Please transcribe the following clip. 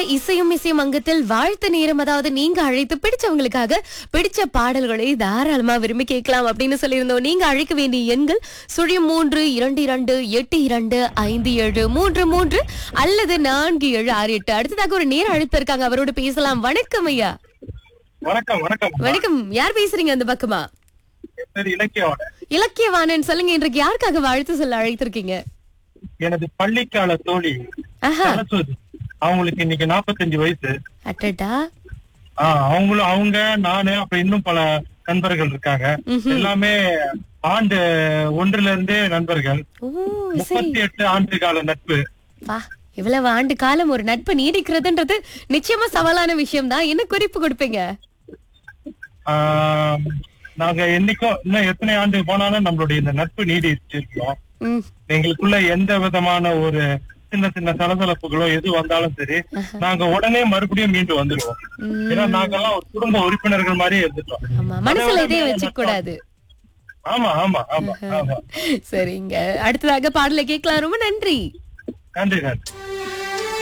இசையும் இசையும் அங்கத்தில் வாழ்த்து நேரம் அதாவது நீங்க அழைத்து பிடிச்சவங்களுக்காக பிடிச்ச பாடல்களை தாராளமா விரும்பி கேட்கலாம் அப்படின்னு சொல்லியிருந்தோம் நீங்க அழைக்க வேண்டிய எண்கள் சுழியம் மூன்று இரண்டு இரண்டு எட்டு இரண்டு ஐந்து ஏழு மூன்று மூன்று அல்லது நான்கு ஏழு ஆறு எட்டு அடுத்ததாக ஒரு நேர அழைப்பு இருக்காங்க அவரோட பேசலாம் வணக்கம் ஐயா வணக்கம் வணக்கம் வணக்கம் யார் பேசுறீங்க அந்த பக்கமா என் பேர் இலக்கியாவோட இலக்கியவாணன் சொல்லுங்க இன்றைக்கு யாருக்காக வாழ்த்து சொல்ல அழைத்திருக்கீங்க எனது பள்ளிக்கால தோழி ஆஹா சரஸ்வதி அவங்களுக்கு இன்னைக்கு 45 வயசு அட்டடா ஆஹ் அவங்களும் அவங்க நானு அப்புறம் இன்னும் பல நண்பர்கள் இருக்காங்க எல்லாமே ஆண்டு ஒன்றுல இருந்தே நண்பர்கள் ஓ சரி முப்பத்தி எட்டு ஆண்டு கால நட்பு வா இவ்வளவு ஆண்டு காலம் ஒரு நட்பு நீடிக்கிறதுன்றது நிச்சயமா சவாலான விஷயம் தான் என்ன குறிப்பு கொடுப்பீங்க ஆஹ் நாங்க என்னைக்கும் இன்னும் எத்தனை ஆண்டு போனாலும் நம்மளுடைய இந்த நட்பு நீடிச்சு இருக்கோம் ம், எங்களுக்குள்ள எந்த விதமான ஒரு சின்ன சின்ன சலசலப்புகளோ எது வந்தாலும் சரி நாங்க உடனே மறுபடியும் மீண்டு வந்துடுவோம் ம். ஏன்னா நாங்கெல்லாம் ஒரு குடும்ப உறுப்பினர்கள் மாதிரியே இருந்துட்டோம் ஆமா மனசுல இதே வச்சுக்க கூடாது ஆமா ஆமா ஆமா ஆமா சரிங்க அடுத்ததாக பாடலை கேட்கலாம் ரொம்ப நன்றி நன்றி நன்றி